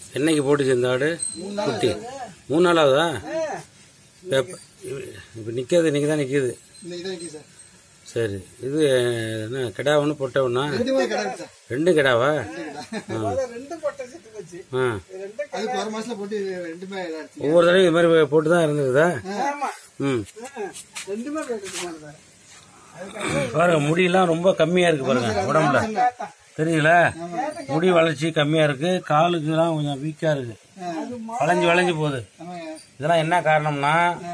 என்னைக்கு போட்டுச்சு இந்த ஆடு குட்டி மூணு நாள் ஆகுதா இப்போ நிற்காது இன்னைக்கு தான் நிற்கிது இன்னைக்கு தான் நிற்கிது சார் சரி இது என்ன கிடா ஒன்று பொட்டை ஒன்றா ரெண்டுமே கிடக்கு சார் ரெண்டு கிடாவா ரெண்டு பொட்டை செத்து போச்சு ஆ ரெண்டு அது போற மாசத்துல போட்டு ரெண்டுமே இதாச்சு ஒவ்வொரு தடவையும் இது மாதிரி போட்டு தான் இருந்ததா ஆமா ம் ரெண்டுமே போட்டுட்டு போனது பாருங்க முடியெல்லாம் ரொம்ப கம்மியாக இருக்கு பாருங்க உடம்புல தெரியல முடி வளர்ச்சி கம்மியாக இருக்கு காலுக்குலாம் கொஞ்சம் வீக்காக இருக்கு வளைஞ்சு வளைஞ்சு போகுது ஆமாங்க இதெல்லாம் என்ன காரணம்னா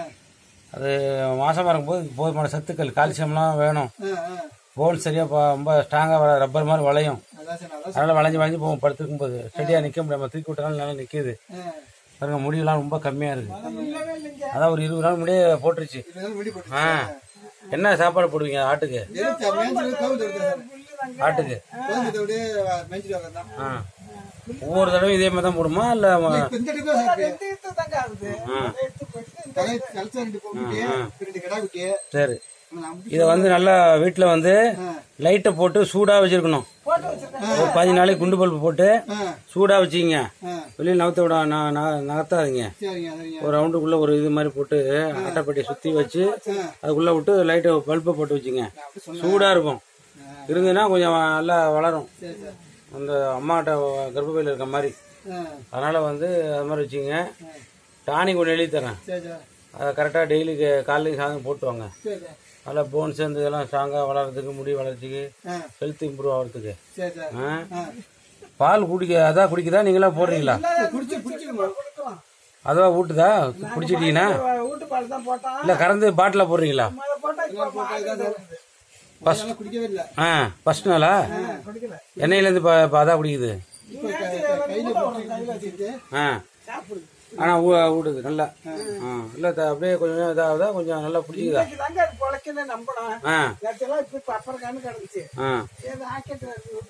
அது மாசமா இருக்கும்போது போதுமான சத்துக்கள் கால்சியம்லாம் வேணும் ஆ ஆ போன் சரியா ப- ரொம்ப ஸ்ட்ராங்கா வர ரப்பர் மாதிரி வளையும் அதான் சார் நல்லா அதனால வளைஞ்சு வளைஞ்சு போகும் படுத்துக்கும் போது ஸ்டெடியா நிக்க முடியாம தூக்கி விட்டனால நல்லா நிக்குது ஆ பாருங்க முடியெல்லாம் ரொம்ப கம்மியா இருக்கு அதான் ஒரு இருபது நாள் முடியே போட்டுருச்சு இதெல்லாம் வெடி போட்டு ஆ என்ன சாப்பாடு போடுவீங்க ஆட்டுக்கு எதுக்கு மேய்ச்சல் கோவில் எடுத்தேன் சார் ஆட்டுக்கு கோவில் அப்படியே மேய்ச்சிட்டு வரதான் ஆ ஒவ்வொரு தடவையும் இதே மாதிரி தான் போடுமா இல்ல ம- இப்ப இந்த இடத்துல சார் இருக்கு. எடுத்து தாங்க ஆகுது எடுத்து போட்டு இந்த தலை கலசம் ரெண்டு போட்டு ரெண்டு கிடா குட்டி சரி நான் இதை வந்து நல்லா வீட்டில் வந்து லைட்டை போட்டு சூடாக வச்சிருக்கணும் போட்டு வச்சிருக்கேன் ஒரு பதினஞ்சு நாளைக்கு குண்டு பல்பு போட்டு ஆ சூடாக வச்சிங்க ஆ வெளியில் நகர்த்த விட ந- ந- நகர்த்தாதீங்க சரிங்க சரிங்க ஒரு ரவுண்டுக்குள்ள ஒரு இது மாதிரி போட்டு அட்டைப்பட்டியை சுற்றி வச்சு அதுக்குள்ளே விட்டு லைட்டை பல்பை போட்டு வச்சுங்க சூடாக இருக்கும் இருந்ததுன்னா கொஞ்சம் நல்லா வளரும் சரி சார் அந்த அம்மாட்ட கர்ப்பப்பையில் இருக்க மாதிரி ஆ அதனால் வந்து அது மாதிரி வச்சுங்க டானிக் ஒன்று எழுதி தரேன் சரி சார் அதை கரெக்டாக டெய்லி காலையிலையும் சாயந்தரம் போட்டு வாங்க சரி சார் நல்லா போன்ஸ் இந்த இதெல்லாம் ஸ்ட்ராங்காக வளர்றதுக்கு முடி வளர்ச்சிக்கு ஆ ஹெல்த் இம்ப்ரூவ் ஆகிறதுக்கு சரி சார் ஆ? ஆ பால் குடிக்க அதான் குடிக்குதா நீங்களா போடுறீங்களா குடிச்சு குடிச்சுக்கணும் கொடுக்கலாம் அதுவா ஊட்டுதா குடிச்சிட்டீங்கன்னா வீட்டு பால் தான் போட்டான் இல்லை கறந்து பாட்டில் போடுறீங்களா அதை போட்டா இப்ப மாடு வருது. அதெல்லாம் குடிக்கவே இல்லை ஆ ஃபர்ஸ்ட் நாளா குடிக்கல எண்ணெயிலேருந்து இப்போ இப்போ அதான் குடிக்குது இப்போ க- க- கையில போட்டு கையில வச்சுக்கிட்டு ஆ சாப்பிடுது ஆனால் ஊ ஊடுது நல்லா ஆ இல்லை அப்படியே கொஞ்சம் இதாகுதா கொஞ்சம் நல்லா பிடிச்சிக்குதா இன்னைக்கு தாங்க அது பொழைக்கல நம்பணும் ஆ நேற்றெல்லாம் இப்ப இப்ப அப்புறம் கண்ணு கிடந்துச்சு ஆ ஏதோ ஆக்கெட்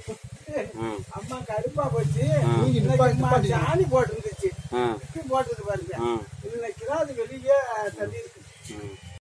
ம். அம்மா கடுப்பா போச்சு இன்னைக்கு அம்மா சாணி போட்டு இருந்துச்சு ஆ இப்படி போட்டுது பாருங்க ஆ இன்னைக்கு தான் அது வெளியே தள்ளி இருக்கு ம்